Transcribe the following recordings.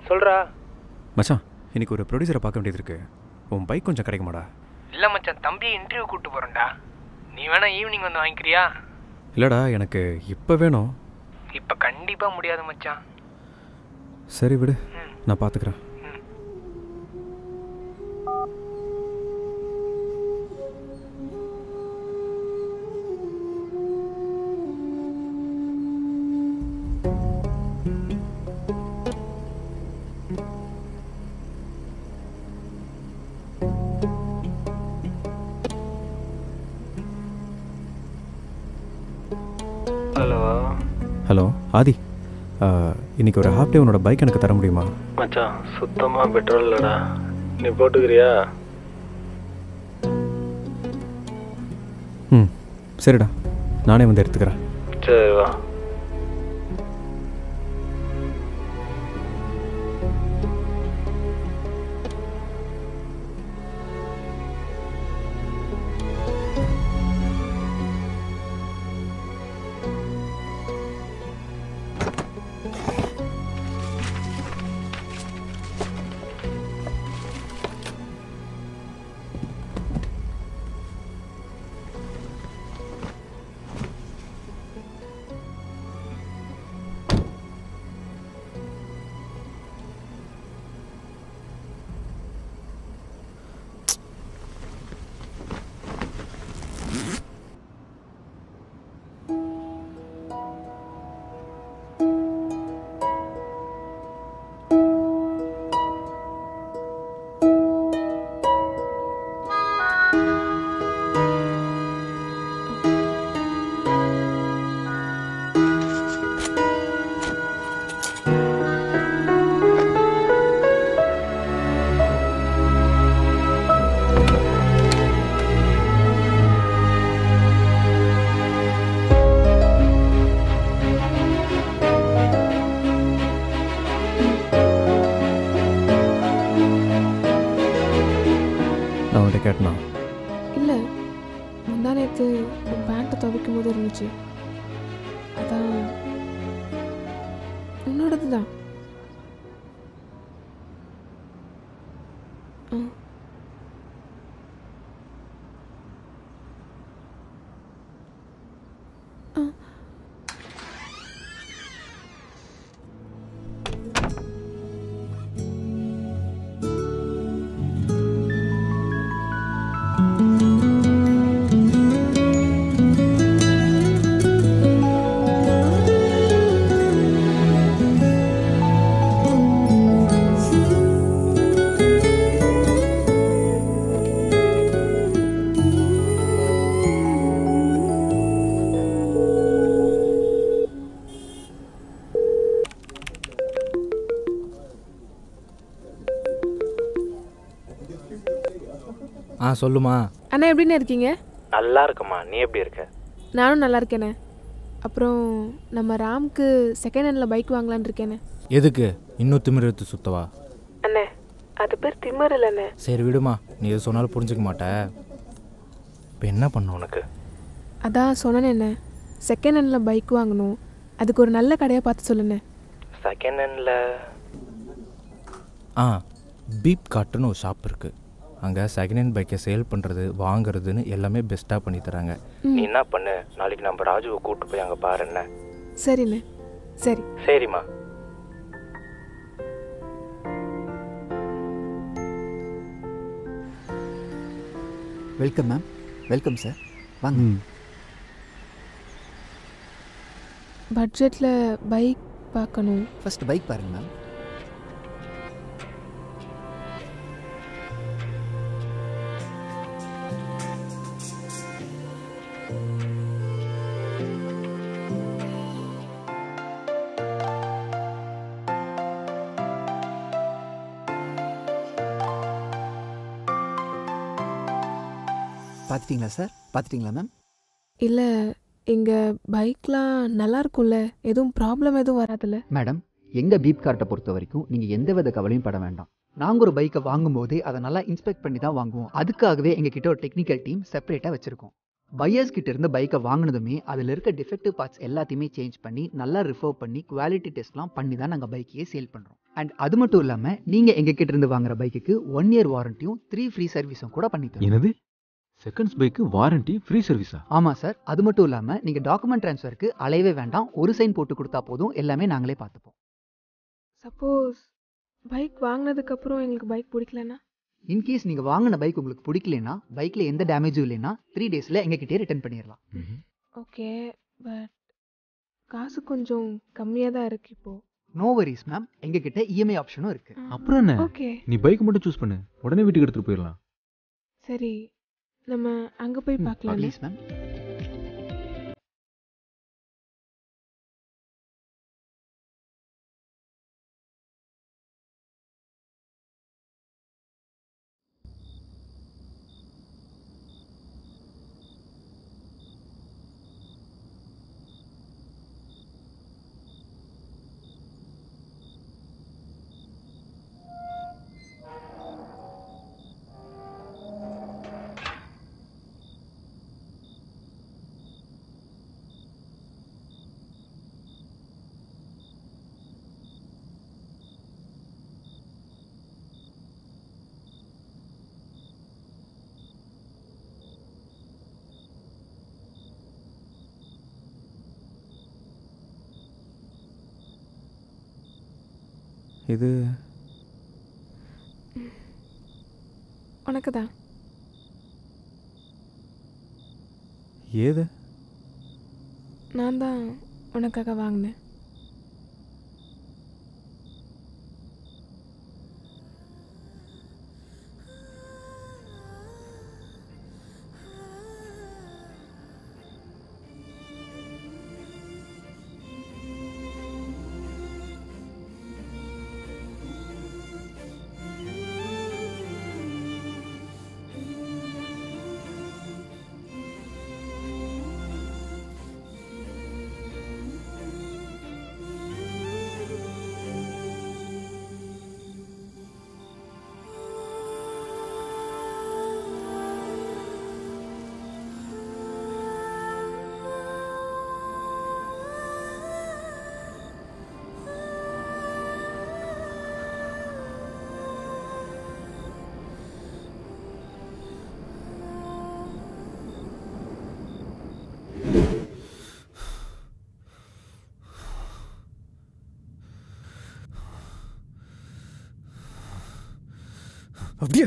சொல்கிறா மச்சான் இன்னைக்கு ஒரு ப்ரொடியூசரை பார்க்க வேண்டியது இருக்கு உன் பைக் கொஞ்சம் கிடைக்குமாடா இல்லை மச்சான் தம்பியை இன்டர்வியூ கூப்பிட்டு போகிறேன்டா நீ வேணா ஈவினிங் வந்து வாங்கிக்கிறியா இல்லைடா எனக்கு இப்போ வேணும் இப்போ கண்டிப்பாக முடியாது மச்சான் சரி விடு நான் பார்த்துக்கிறேன் ஹலோ ஹலோ ஆதி ஆ, இன்னைக்கு ஒரு ஹாஃப் டே உன்னோட பைக் எனக்கு தர முடியுமா மச்சான் சுத்தமாக பெட்ரோல் இல்லைடா நீ போட்டுக்கிறியா ம் சரிடா நானே வந்து எடுத்துக்கிறேன் சரி வா நான் உன்கிட்ட கேட்டனா இல்லை முந்தா நேற்று உன் பேண்ட்டை துவைக்கும் போது இருந்துச்சு அதான் உன்னோடது தான் ஆ ஆ ஆ சொல்லுமா அண்ணா எப்படிண்ணே இருக்கீங்க நல்லா இருக்குமா நீ எப்படி இருக்க நானும் நல்லா இருக்கேனே அப்புறம் நம்ம ராம்க்கு செகண்ட் ஹேண்டில் பைக் வாங்கலான்னு இருக்கேனே எதுக்கு இன்னும் திமிர் எடுத்து சுத்தவா அண்ணே அது பேர் திமிர் இல்லைண்ணே சரி விடுமா நீ எது சொன்னாலும் புரிஞ்சுக்க மாட்ட இப்போ என்ன பண்ண உனக்கு அதான் சொன்னேனே என்ன செகண்ட் ஹேண்டில் பைக் வாங்கணும் அதுக்கு ஒரு நல்ல கடையாக பார்த்து சொல்லுண்ணே செகண்ட் ஹேண்டில் ஆ பீப் காட்டுன்னு ஒரு ஷாப் இருக்குது அங்கே செகண்ட் ஹேண்ட் பைக்கை சேல் பண்ணுறது வாங்குறதுன்னு எல்லாமே பெஸ்ட்டாக பண்ணி தராங்க நீ என்ன பண்ணு நாளைக்கு நம்ம ராஜுவை கூட்டு போய் அங்கே பாரு என்ன சரிண்ணே சரி சரிம்மா வெல்கம் மேம் வெல்கம் சார் வாங்க ம் பட்ஜெட்டில் பைக் பார்க்கணும் ஃபர்ஸ்ட் பைக் பாருங்க மேம் பார்த்துட்டிங்களா சார் பார்த்துட்டிங்களா மேம் இல்லை இங்கே பைக்லாம் நல்லா இருக்கும்ல எதுவும் ப்ராப்ளம் எதுவும் வராதுல்ல மேடம் எங்கள் பீப் கார்ட்டை பொறுத்த வரைக்கும் நீங்கள் எந்த வித கவலையும் பட வேண்டாம் நாங்கள் ஒரு பைக்கை வாங்கும்போதே அதை நல்லா இன்ஸ்பெக்ட் பண்ணி தான் வாங்குவோம் அதுக்காகவே எங்ககிட்ட ஒரு டெக்னிக்கல் டீம் செப்பரேட்டாக வச்சுருக்கோம் பையர்ஸ் கிட்ட இருந்து பைக்கை வாங்கினதுமே அதில் இருக்க டிஃபெக்டிவ் பார்ட்ஸ் எல்லாத்தையுமே சேஞ்ச் பண்ணி நல்லா ரிஃபர் பண்ணி குவாலிட்டி டெஸ்ட்லாம் பண்ணி தான் நாங்கள் பைக்கையே சேல் பண்ணுறோம் அண்ட் அது மட்டும் இல்லாமல் நீங்கள் எங்கள் கிட்ட இருந்து வாங்குற பைக்குக்கு ஒன் இயர் வாரண்டியும் த்ரீ ஃப்ரீ சர்வீஸும் கூட பண்ணி தரோம் என்னது செகண்ட்ஸ் பைக்கு வாரண்டி ஃப்ரீ சர்வீஸா ஆமாம் சார் அது மட்டும் இல்லாமல் நீங்கள் டாக்குமெண்ட் ட்ரான்ஸ்ஃபருக்கு அலையவே வேண்டாம் ஒரு சைன் போட்டு கொடுத்தா போதும் எல்லாமே நாங்களே பார்த்துப்போம் சப்போஸ் பைக் வாங்கினதுக்கப்புறம் எங்களுக்கு பைக் பிடிக்கலன்னா இன்கேஸ் நீங்கள் வாங்கின பைக் உங்களுக்கு பிடிக்கலனா பைக்கில் எந்த டேமேஜும் இல்லைன்னா த்ரீ டேஸில் எங்ககிட்டயே ரிட்டர்ன் பண்ணிடலாம் ஓகே பட் காசு கொஞ்சம் கம்மியாக தான் இருக்கு இப்போ நோ வரிஸ் மேம் எங்ககிட்ட இஎம்ஐ ஆப்ஷனும் இருக்கு அப்புறம் என்ன ஓகே நீ பைக் மட்டும் சூஸ் பண்ணு உடனே வீட்டுக்கு எடுத்துட்டு போயிடலாம் சரி நம்ம அங்கே போய் பார்க்கலாம் ப்ளீஸ் மேம் இது உனக்கு தான் ஏது நான் தான் உனக்காக வாங்கினேன் அப்படியே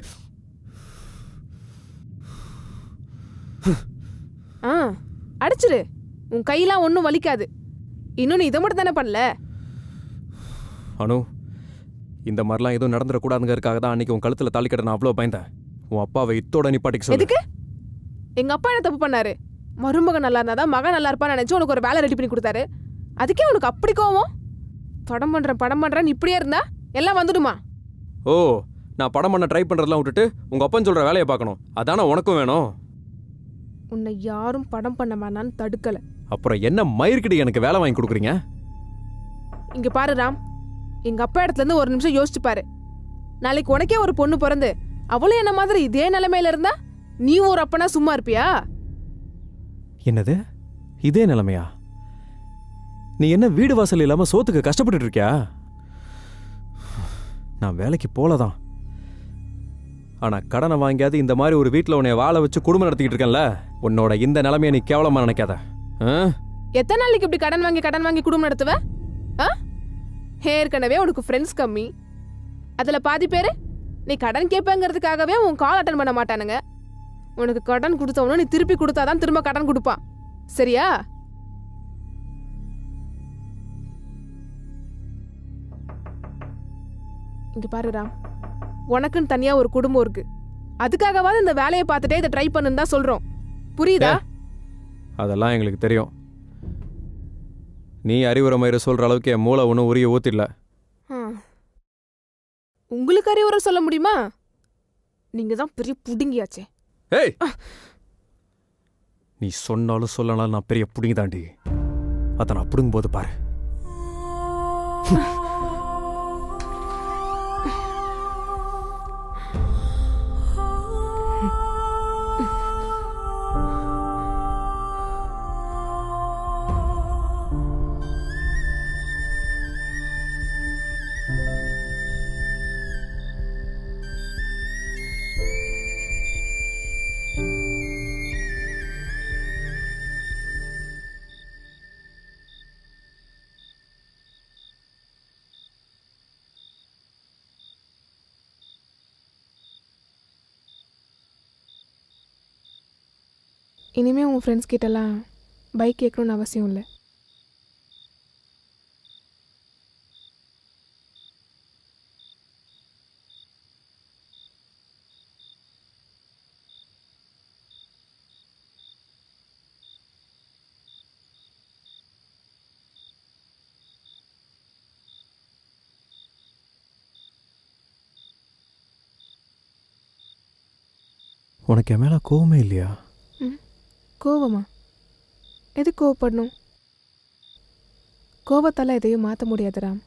ஆ அடிச்சிரு உன் கையெல்லாம் ஒன்றும் வலிக்காது இன்னும் நீ இதை மட்டும் தானே பண்ணல அனு இந்த மாதிரிலாம் எதுவும் நடந்துடக்கூடாதுங்கிறதுக்காக தான் அன்னைக்கு உன் கழுத்தில் தாலி கட்ட நான் அவ்வளோ பயந்தேன் உன் அப்பாவை இத்தோட நிப்பாட்டிக்க சொல்லு எதுக்கு எங்க அப்பா என்ன தப்பு பண்ணாரு மருமகன் நல்லா இருந்தாதான் மகன் நல்லா இருப்பான்னு நினைச்சு உனக்கு ஒரு வேலை ரெடி பண்ணி கொடுத்தாரு அதுக்கே உனக்கு அப்படி கோவம் படம் பண்றேன் படம் பண்றேன்னு இப்படியே இருந்தா எல்லாம் வந்துடுமா ஓ நான் படம் பண்ண ட்ரை பண்ணுறதெல்லாம் விட்டுட்டு உங்கள் அப்பன் சொல்கிற வேலையை பார்க்கணும் அதானே உனக்கும் வேணும் உன்னை யாரும் படம் பண்ண வேணான்னு தடுக்கல அப்புறம் என்ன மயிர்கிட்ட எனக்கு வேலை வாங்கி கொடுக்குறீங்க இங்க பாரு ராம் எங்க அப்பா இடத்துல இருந்து ஒரு நிமிஷம் யோசிச்சு பாரு நாளைக்கு உனக்கே ஒரு பொண்ணு பிறந்து அவளும் என்ன மாதிரி இதே நிலைமையில இருந்தா நீ ஒரு அப்பனா சும்மா இருப்பியா என்னது இதே நிலைமையா நீ என்ன வீடு வாசல் இல்லாமல் சோத்துக்கு கஷ்டப்பட்டுட்டு இருக்கியா நான் வேலைக்கு போலதான் ஆனா கடனை வாங்கியாவது இந்த மாதிரி ஒரு வீட்டில் உன்னை வாழ வச்சு குடும்பம் நடத்திக்கிட்டு இருக்கேன்ல உன்னோட இந்த நிலைமையை நீ கேவலமா நினைக்காத ஆ? எத்தனை நாளைக்கு இப்படி கடன் வாங்கி கடன் வாங்கி குடும்பம் நடத்துவ ஆ ஏற்கனவே உனக்கு ஃப்ரெண்ட்ஸ் கம்மி அதுல பாதி பேரு நீ கடன் கேட்பேங்கிறதுக்காகவே உன் கால் அட்டன் பண்ண மாட்டானுங்க உனக்கு கடன் கொடுத்தவனும் நீ திருப்பி கொடுத்தாதான் திரும்ப கடன் கொடுப்பான் சரியா இங்க பாரு ராம் உனக்குன்னு தனியா ஒரு குடும்பம் இருக்கு அதுக்காகவாவது இந்த வேலையை பார்த்துட்டே இதை ட்ரை பண்ணுன்னு தான் சொல்றோம் புரியுதா அதெல்லாம் எங்களுக்கு தெரியும் நீ அறிவுரை மயிறு சொல்ற அளவுக்கு என் மூளை ஒன்றும் உரிய ஊத்திடல ஆ. உங்களுக்கு அறிவுரை சொல்ல முடியுமா நீங்க தான் பெரிய புடுங்கியாச்சே ஏய் நீ சொன்னாலும் சொல்லனாலும் நான் பெரிய புடுங்கி தாண்டி அதை நான் புடுங்கும் போது பாரு இனிமே உன் ஃப்ரெண்ட்ஸ் கிட்டலாம் பைக் கேட்கணும்னு அவசியம் இல்லை உனக்கு என் மேலே கோவமே இல்லையா கோவமா எது கோவப்படணும் கோவத்தால் எதையும் மாற்ற முடியாது ராம்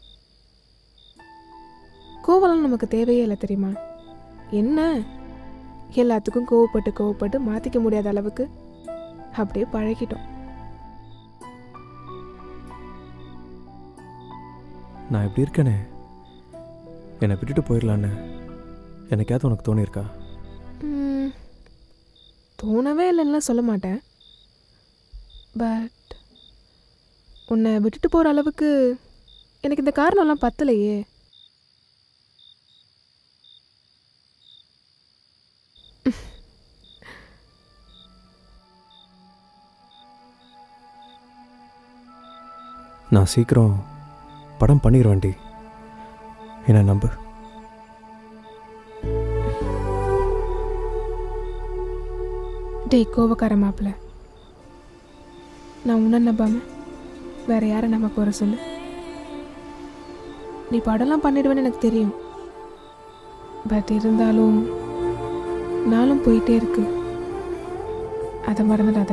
கோவலாம் நமக்கு தேவையே இல்லை தெரியுமா என்ன எல்லாத்துக்கும் கோவப்பட்டு கோவப்பட்டு மாற்றிக்க முடியாத அளவுக்கு அப்படியே பழகிட்டோம் நான் இப்படி இருக்கேனே என்னை விட்டுட்டு போயிடலான்னு எனக்காவது உனக்கு தோணியிருக்கா ம், தோணவே இல்லைன்னுலாம் சொல்ல மாட்டேன் பட் உன்னை விட்டுட்டு போகிற அளவுக்கு எனக்கு இந்த காரணம்லாம் பத்தலையே நான் சீக்கிரம் படம் பண்ணிடுவேன்டி என்ன நம்பு டேய் கோவக்கார மாப்பிள்ள நான் உன்னை நம்பாம வேற யாரை நம்ப போற சொல்லு நீ படம்லாம் பண்ணிடுவேன்னு எனக்கு தெரியும் பட் இருந்தாலும் நாளும் போயிட்டே இருக்கு அதை மறந்துடாத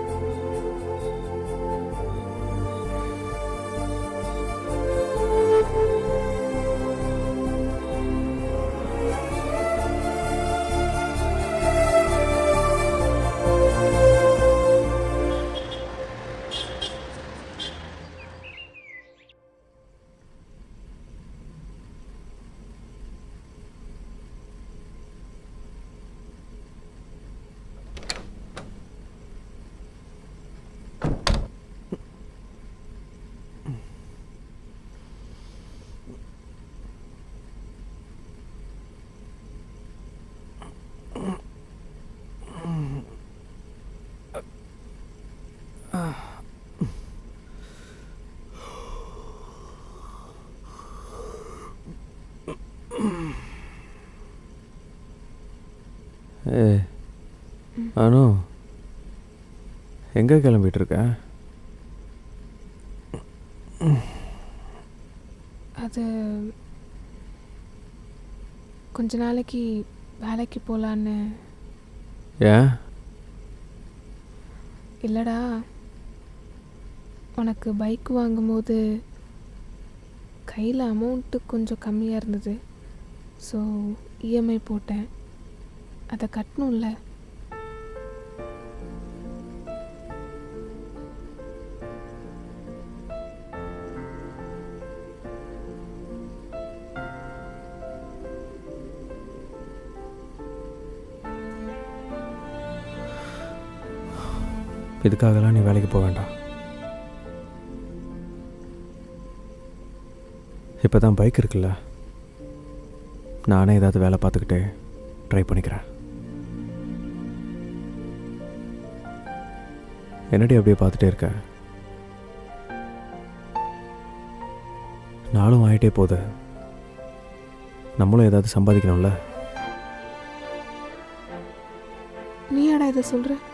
ஏ அனு எங்கே கிளம்பிட்டு இருக்க அது கொஞ்ச நாளைக்கு வேலைக்கு போகலான்னு ஏன் இல்லைடா உனக்கு பைக் வாங்கும்போது கையில் அமௌண்ட்டு கொஞ்சம் கம்மியாக இருந்தது ஸோ இஎம்ஐ போட்டேன் அதை கட்டணும்ல இதுக்காகலாம் நீ வேலைக்கு போக வேண்டாம் இப்போ தான் பைக் இருக்குல்ல நானே ஏதாவது வேலை பார்த்துக்கிட்டு ட்ரை பண்ணிக்கிறேன் என்னடி அப்படியே பார்த்துட்டே இருக்க நாளும் ஆகிட்டே போகுது நம்மளும் ஏதாவது சம்பாதிக்கணும்ல நீ யாடா இதை சொல்கிற